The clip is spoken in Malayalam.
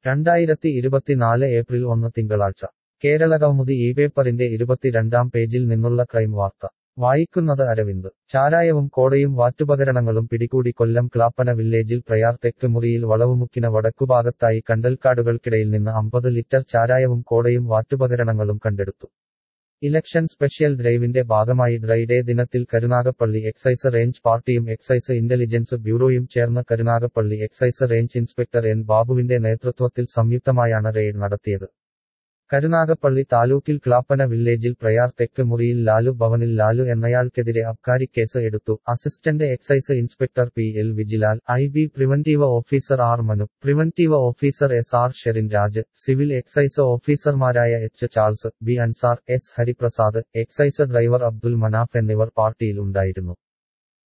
രണ്ടായിരത്തി ഇരുപത്തിനാല് ഏപ്രിൽ ഒന്ന് തിങ്കളാഴ്ച കേരളകൗമുദി ഈ പേപ്പറിന്റെ ഇരുപത്തിരണ്ടാം പേജിൽ നിന്നുള്ള ക്രൈം വാർത്ത വായിക്കുന്നത് അരവിന്ദ് ചാരായവും കോടയും വാറ്റുപകരണങ്ങളും പിടികൂടി കൊല്ലം ക്ലാപ്പന വില്ലേജിൽ പ്രയാർ തെക്ക് മുറിയിൽ വളവുമുക്കിന വടക്കുഭാഗത്തായി കണ്ടൽക്കാടുകൾക്കിടയിൽ നിന്ന് അമ്പത് ലിറ്റർ ചാരായവും കോടയും വാറ്റുപകരണങ്ങളും കണ്ടെടുത്തു ഇലക്ഷൻ സ്പെഷ്യൽ ഡ്രൈവിന്റെ ഭാഗമായി ഡ്രൈ ഡേ ദിനത്തിൽ കരുനാഗപ്പള്ളി എക്സൈസ് റേഞ്ച് പാർട്ടിയും എക്സൈസ് ഇന്റലിജൻസ് ബ്യൂറോയും ചേർന്ന് Karunagappally excise range inspector N ബാബുവിന്റെ നേതൃത്വത്തിൽ സംയുക്തമായാണ് റെയ്ഡ് നടത്തിയത് കരുനാഗപ്പള്ളി താലൂക്കിൽ ക്ലാപ്പന വില്ലേജിൽ പ്രയാർ തെക്ക് മുറിയിൽ ലാലു ഭവനിൽ ലാലു എന്നയാൾക്കെതിരെ അബ്കാരി കേസ് എടുത്തു assistant excise inspector P L Vijilal I B preventive officer R Manu preventive officer S R Sherin Raj civil excise ഓഫീസർമാരായ H Charles B Ansar S Hariprasad excise driver Abdul Manaf എന്നിവർ പാർട്ടിയിൽ ഉണ്ടായിരുന്നു